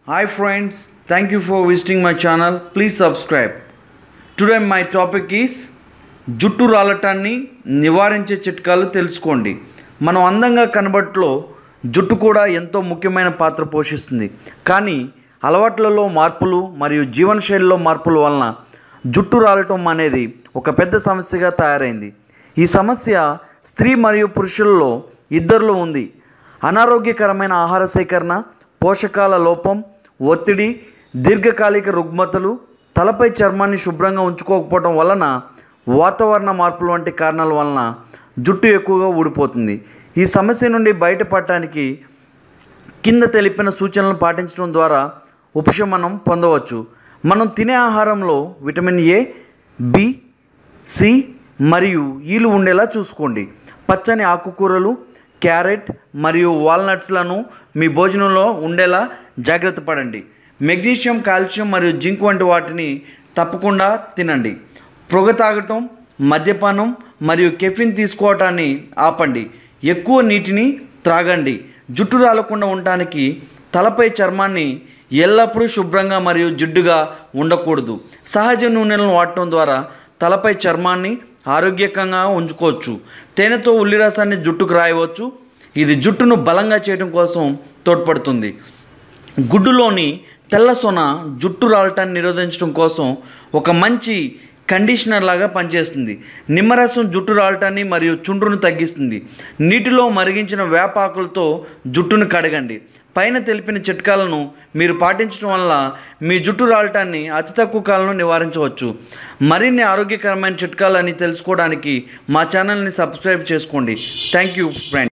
Hi friends, thank you for visiting my channel. Please subscribe. Today my topic is జుట్టు రాలటాన్ని నివారించే చిట్కాలు తెలుసుకోండి మనం అందంగా కనబట్లో జుట్టు కూడా ఎంతో ముఖ్యమైన పాత్ర పోషిస్తుంది కానీ అలవాట్లలో మార్పులు మరియు జీవనశైలిలో మార్పుల వలన జుట్టు రాలటం అనేది ఒక పెద్ద సమస్యగా తయారైంది ఈ సమస్య స్త్రీ మరియు పురుషుల్లో ఇద్దరిలో ఉంది అనారోగ్యకరమైన ఆహార సేకరణ పోషకాల లోపం ఒత్తిడి దీర్ఘకాలిక రుగ్మతలు తలపై చర్మాన్ని శుభ్రంగా ఉంచుకోకపోవడం వలన వాతావరణ మార్పులు వంటి కారణాల వలన జుట్టు ఎక్కువగా ఊడిపోతుంది ఈ సమస్య నుండి బయటపడటానికి కింద తెలిపిన సూచనలను పాటించడం ద్వారా ఉపశమనం పొందవచ్చు మనం తినే ఆహారంలో విటమిన్ ఏ బి సి మరియు ఈలు ఉండేలా చూసుకోండి పచ్చని ఆకుకూరలు క్యారెట్ మరియు వాల్నట్స్లను మీ భోజనంలో ఉండేలా జాగ్రత్త పడండి మెగ్నీషియం కాల్షియం మరియు జింక్ వంటి వాటిని తప్పకుండా తినండి పొగ తాగటం మద్యపానం మరియు కెఫిన్ తీసుకోవటాన్ని ఆపండి ఎక్కువ నీటిని త్రాగండి జుట్టు రాలకుండా ఉండటానికి తలపై చర్మాన్ని ఎల్లప్పుడూ శుభ్రంగా మరియు జిడ్డుగా ఉండకూడదు సహజ నూనెలను వాడటం ద్వారా తలపై చర్మాన్ని ఆరోగ్యకంగా ఉంచుకోవచ్చు తేనెతో ఉల్లి రసాన్ని జుట్టుకు రాయవచ్చు ఇది జుట్టును బలంగా చేయడం కోసం తోడ్పడుతుంది గుడ్డులోని తెల్ల సొన జుట్టు రాలటాన్ని నిరోధించడం కోసం ఒక మంచి కండిషనర్ లాగా పనిచేస్తుంది నిమ్మరసం జుట్టు రాలటాన్ని మరియు చుండ్రును తగ్గిస్తుంది నీటిలో మరిగించిన వేపాకులతో జుట్టును కడగండి పైన తెలిపిన చిట్కాలను మీరు పాటించడం వల్ల మీ జుట్టు రాలటాన్ని అతి తక్కువ కాలంలో నివారించవచ్చు మరిన్ని ఆరోగ్యకరమైన చిట్కాలని తెలుసుకోవడానికి మా ఛానల్ని సబ్స్క్రైబ్ చేసుకోండి థ్యాంక్ యూ ఫ్రెండ్